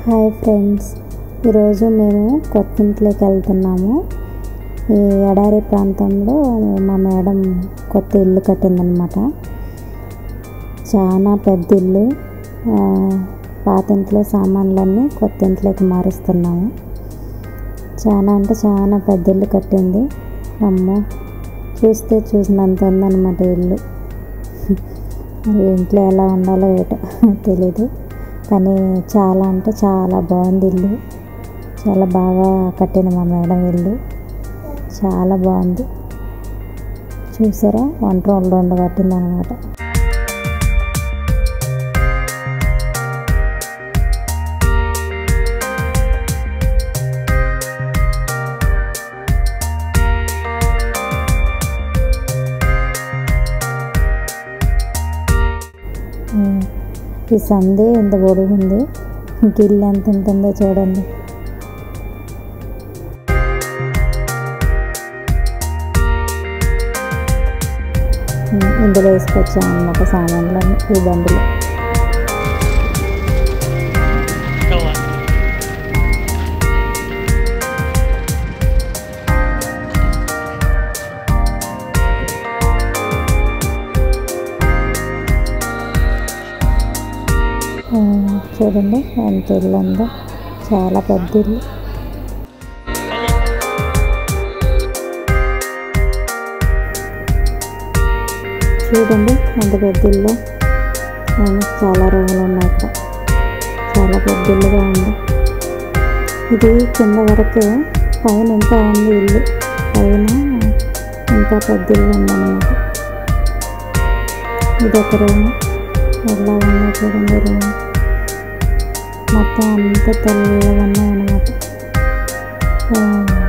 hi friends ఈరోజు మేము కొత్త ఇంట్లోకి వెళ్తున్నాము ఈ ఎడారి ప్రాంతంలో మా మేడం కొత్త ఇల్లు కట్టిందనమాట చాలా పెద్ద ఇల్లు ఆ, పాత ఇంట్లో సామాన్లన్నీ కొత్త ఇంట్లోకి మారుస్తున్నాము చాలా అంటే చాలా పెద్ద ఇల్లు కట్టింది అమ్మో చూస్తే చూసినంత ఉందన్నమాట ఇల్లు మరి ఇంట్లో ఎలా ఉండాలో ఏటో తెలీదు కానీ చాలా అంటే చాలా బాగుంది ఇల్లు చాలా బాగా కట్టింది మా మేడం ఇల్లు చాలా బాగుంది చూసారా వంట రోజులు రెండు కట్టింది అనమాట ఈ సందే ఎంత పొడుగు ఉంది ఇంక ఇల్లు ఎంత ఉంటుందో చూడండి ఉమ్, ఇందులో వేసుకొచ్చామన్నమాట సామాన్లన్నీ ఈ బండిలో ఆ, చూడండి ఎంత ఇల్లు ఉందో చాలా పెద్ద ఇల్లు చూడండి ఎంత పెద్ద ఇల్లు ఆ, చాలా రూములు ఉన్నాయి ఇక్కడ చాలా పెద్ద ఇల్లుగా ఉంది ఇది కింద వరకే పైన ఇంకా ఉంది ఇల్లు పైన ఇంకా పెద్ద ఇల్లు ఉందన్నమాట ఇది ఒక రూమ్ ఎలా ఉందో చూడండి రూమ్ మొత్తం అంతా తెల్లగా ఉన్నాయి అన్నమాట ఆ,